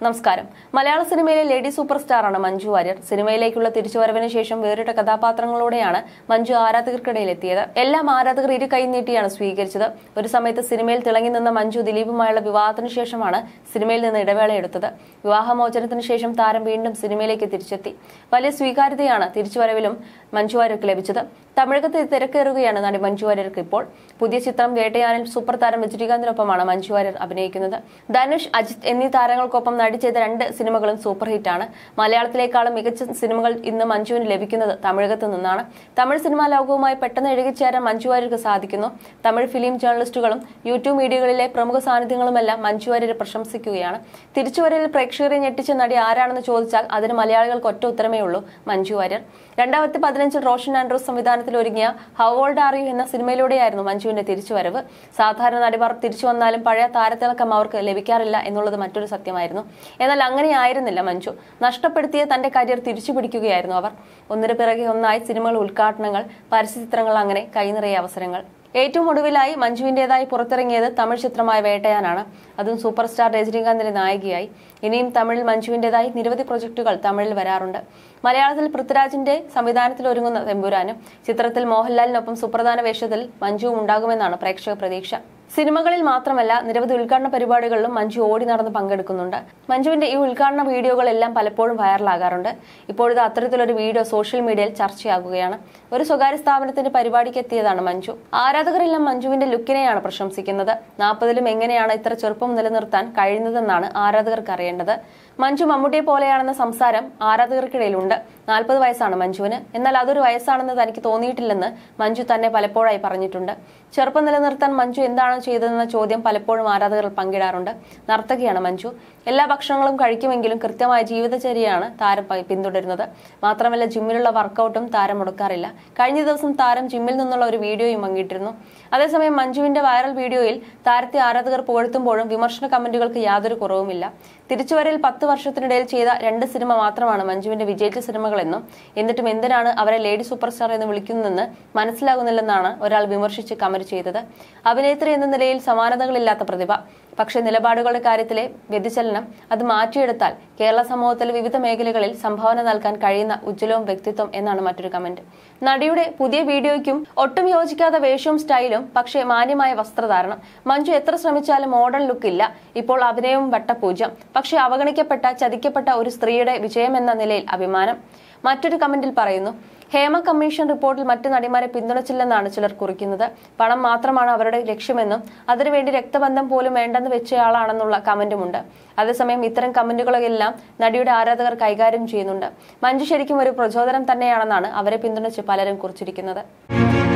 നമസ്കാരം മലയാള സിനിമയിലെ ലേഡി സൂപ്പർ സ്റ്റാറാണ് മഞ്ജു വാര്യർ സിനിമയിലേക്കുള്ള തിരിച്ചുവരവിന് ശേഷം വേറിട്ട കഥാപാത്രങ്ങളോടെയാണ് മഞ്ജു ആരാധകർക്കിടയിൽ എത്തിയത് എല്ലാം ആരാധകർ ഇരു കൈ നീട്ടിയാണ് സ്വീകരിച്ചത് ഒരു സമയത്ത് സിനിമയിൽ തിളങ്ങി നിന്ന മഞ്ജു ദിലീപുമായുള്ള വിവാഹത്തിന് ശേഷമാണ് സിനിമയിൽ നിന്ന് ഇടവേള എടുത്തത് വിവാഹമോചനത്തിന് ശേഷം താരം വീണ്ടും സിനിമയിലേക്ക് തിരിച്ചെത്തി വലിയ സ്വീകാര്യതയാണ് തിരിച്ചുവരവിലും മഞ്ജു വാര്യർക്ക് ലഭിച്ചത് തമിഴകത്ത് തിരക്കേറുകയാണ് നടി മഞ്ജു വാര്യർക്ക് ഇപ്പോൾ പുതിയ ചിത്രം വേട്ടയാനിൽ സൂപ്പർ താരം രജനീകാന്തിനൊപ്പമാണ് മഞ്ജു വാര്യർ അഭിനയിക്കുന്നത് ധനുഷ് അജിത് എന്നീ താരങ്ങൾക്കൊപ്പം നടി ചെയ്ത രണ്ട് സിനിമകളും സൂപ്പർ ഹിറ്റാണ് മലയാളത്തിലേക്കാളും മികച്ച സിനിമകൾ ഇന്ന് മഞ്ജുവിന് ലഭിക്കുന്നത് തമിഴകത്ത് നിന്നാണ് തമിഴ് സിനിമാ ലോകവുമായി പെട്ടെന്ന് ഇഴുകിച്ചേരാൻ മഞ്ജു വാര്യർക്ക് സാധിക്കുന്നു തമിഴ് ഫിലിം ജേർണലിസ്റ്റുകളും യൂട്യൂബ് മീഡിയകളിലെ പ്രമുഖ സാന്നിധ്യങ്ങളുമെല്ലാം മഞ്ജു വാര്യരെ പ്രശംസിക്കുകയാണ് തിരിച്ചുവരയിൽ പ്രേക്ഷകരെ ഞെട്ടിച്ച നടി ആരാണെന്ന് ചോദിച്ചാൽ അതിന് മലയാളികൾക്ക് ഒറ്റ ഉത്തരമേ ഉള്ളൂ മഞ്ജു വാര്യർ രണ്ടായിരത്തി പതിനഞ്ചിൽ റോഷൻ ആൻഡ്രൂസ് സംവിധാനത്തിൽ ഒരുങ്ങിയ ഹൗ ഓൾഡ് ആർ യു എന്ന സിനിമയിലൂടെയായിരുന്നു മഞ്ജുവിന്റെ തിരിച്ചുവരവ് സാധാരണ നടിമാർ തിരിച്ചു വന്നാലും പഴയ താരത്തിളക്കം അവർക്ക് ലഭിക്കാറില്ല എന്നുള്ളത് മറ്റൊരു സത്യമായിരുന്നു എന്നാൽ അങ്ങനെയായിരുന്നില്ല മഞ്ജു നഷ്ടപ്പെടുത്തിയ തന്റെ കരിയർ തിരിച്ചു പിടിക്കുകയായിരുന്നു അവർ ഒന്നിനു പിറകെ ഒന്നായി സിനിമകൾ ഉദ്ഘാടനങ്ങൾ പരസ്യചിത്രങ്ങൾ അങ്ങനെ കൈനിറയ അവസരങ്ങൾ ഏറ്റവും ഒടുവിലായി മഞ്ജുവിന്റേതായി പുറത്തിറങ്ങിയത് തമിഴ് ചിത്രമായ വേട്ടയാനാണ് അതും സൂപ്പർ സ്റ്റാർ രജനീകാന്തിന്റെ നായികയായി ഇനിയും തമിഴിൽ മഞ്ജുവിന്റേതായി നിരവധി പ്രൊജക്ടുകൾ തമിഴിൽ വരാറുണ്ട് മലയാളത്തിൽ പൃഥ്വിരാജിന്റെ സംവിധാനത്തിൽ ഒരുങ്ങുന്ന തെമ്പുരാനും ചിത്രത്തിൽ മോഹൻലാലിനൊപ്പം സുപ്രധാന വേഷത്തിൽ മഞ്ജുവും ഉണ്ടാകുമെന്നാണ് പ്രേക്ഷക പ്രതീക്ഷ സിനിമകളിൽ മാത്രമല്ല നിരവധി ഉദ്ഘാടന പരിപാടികളിലും മഞ്ജു ഓടി നടന്ന് പങ്കെടുക്കുന്നുണ്ട് മഞ്ജുവിന്റെ ഈ ഉദ്ഘാടന വീഡിയോകളെല്ലാം പലപ്പോഴും വൈറലാകാറുണ്ട് ഇപ്പോഴത്തെ അത്തരത്തിലൊരു വീഡിയോ സോഷ്യൽ മീഡിയയിൽ ചർച്ചയാകുകയാണ് ഒരു സ്വകാര്യ സ്ഥാപനത്തിന്റെ പരിപാടിക്ക് എത്തിയതാണ് മഞ്ജു ആരാധകരെല്ലാം മഞ്ജുവിന്റെ ലുക്കിനെയാണ് പ്രശംസിക്കുന്നത് നാൽപ്പതിലും എങ്ങനെയാണ് ഇത്ര ചെറുപ്പം നിലനിർത്താൻ കഴിയുന്നതെന്നാണ് ആരാധകർക്ക് അറിയേണ്ടത് മഞ്ജു മമ്മൂട്ടിയെ പോലെയാണെന്ന സംസാരം ആരാധകർക്കിടയിലുണ്ട് നാൽപ്പത് വയസ്സാണ് മഞ്ജുവിന് എന്നാൽ അതൊരു വയസ്സാണെന്ന് തനിക്ക് തോന്നിയിട്ടില്ലെന്ന് മഞ്ജു തന്നെ പലപ്പോഴായി പറഞ്ഞിട്ടുണ്ട് ചെറുപ്പം നിലനിർത്താൻ മഞ്ജു എന്താണ് ചെയ്തതെന്ന ചോദ്യം പലപ്പോഴും ആരാധകർ പങ്കിടാറുണ്ട് നർത്തകിയാണ് മഞ്ജു എല്ലാ ഭക്ഷണങ്ങളും കഴിക്കുമെങ്കിലും കൃത്യമായ ജീവിതചര്യയാണ് താരം പ- പിന്തുടരുന്നത് മാത്രമല്ല ജിമ്മിലുള്ള വർക്കൗട്ടും താരം മുടക്കാറില്ല കഴിഞ്ഞ ദിവസം താരം ജിമ്മിൽ നിന്നുള്ള ഒരു വീഡിയോയും പങ്കിട്ടിരുന്നു അതേസമയം മഞ്ജുവിന്റെ വൈറൽ വീഡിയോയിൽ താരത്തെ ആരാധകർ പുകഴ്ത്തുമ്പോഴും വിമർശന കമന്റുകൾക്ക് യാതൊരു കുറവുമില്ല തിരിച്ചുവരയിൽ പത്ത് വർഷത്തിനിടയിൽ ചെയ്ത രണ്ട് സിനിമ മാത്രമാണ് മഞ്ജുവിന്റെ വിജയിച്ച സിനിമകളെന്നും എന്നിട്ടും എന്തിനാണ് അവരെ ലേഡി സൂപ്പർ സ്റ്റാർ എന്ന് വിളിക്കുന്നതെന്ന് മനസ്സിലാകുന്നില്ലെന്നാണ് ഒരാൾ വിമർശിച്ച് കമന്റ് ചെയ്തത് അഭിനേത്രി എന്ന നിലയിൽ സമാനതകളില്ലാത്ത പ്രതിഭ പക്ഷേ നിലപാടുകളുടെ കാര്യത്തിലെ വ്യതിചലനം അത് മാറ്റിയെടുത്താൽ കേരള സമൂഹത്തിലെ വിവിധ മേഖലകളിൽ സംഭാവന നൽകാൻ കഴിയുന്ന ഉജ്ജ്വലവും വ്യക്തിത്വം എന്നാണ് മറ്റൊരു കമന്റ് നടിയുടെ പുതിയ വീഡിയോയ്ക്കും ഒട്ടും യോജിക്കാത്ത വേഷവും സ്റ്റൈലും പക്ഷേ മാന്യമായ വസ്ത്രധാരണം മഞ്ജു എത്ര ശ്രമിച്ചാലും മോഡേൺ ലുക്ക് ഇല്ല ഇപ്പോൾ അഭിനയവും വട്ടപൂജ്യം പക്ഷേ അവഗണിക്കപ്പെട്ട ചതിക്കപ്പെട്ട ഒരു സ്ത്രീയുടെ വിജയമെന്ന നിലയിൽ അഭിമാനം മറ്റൊരു കമന്റിൽ പറയുന്നു ഹേമ കമ്മീഷൻ റിപ്പോർട്ടിൽ മറ്റു നടിമാരെ പിന്തുണച്ചില്ലെന്നാണ് ചിലർ കുറിക്കുന്നത് പണം മാത്രമാണ് അവരുടെ ലക്ഷ്യമെന്നും അതിനുവേണ്ടി രക്തബന്ധം പോലും വേണ്ടെന്ന് വെച്ചയാളാണെന്നുള്ള കമന്റുമുണ്ട് അതേസമയം ഇത്തരം കമന്റുകളെല്ലാം നടിയുടെ ആരാധകർ കൈകാര്യം ചെയ്യുന്നുണ്ട് മഞ്ജു ശരിക്കും ഒരു പ്രചോദനം തന്നെയാണെന്നാണ് അവരെ പിന്തുണച്ച് പലരും കുറിച്ചിരിക്കുന്നത്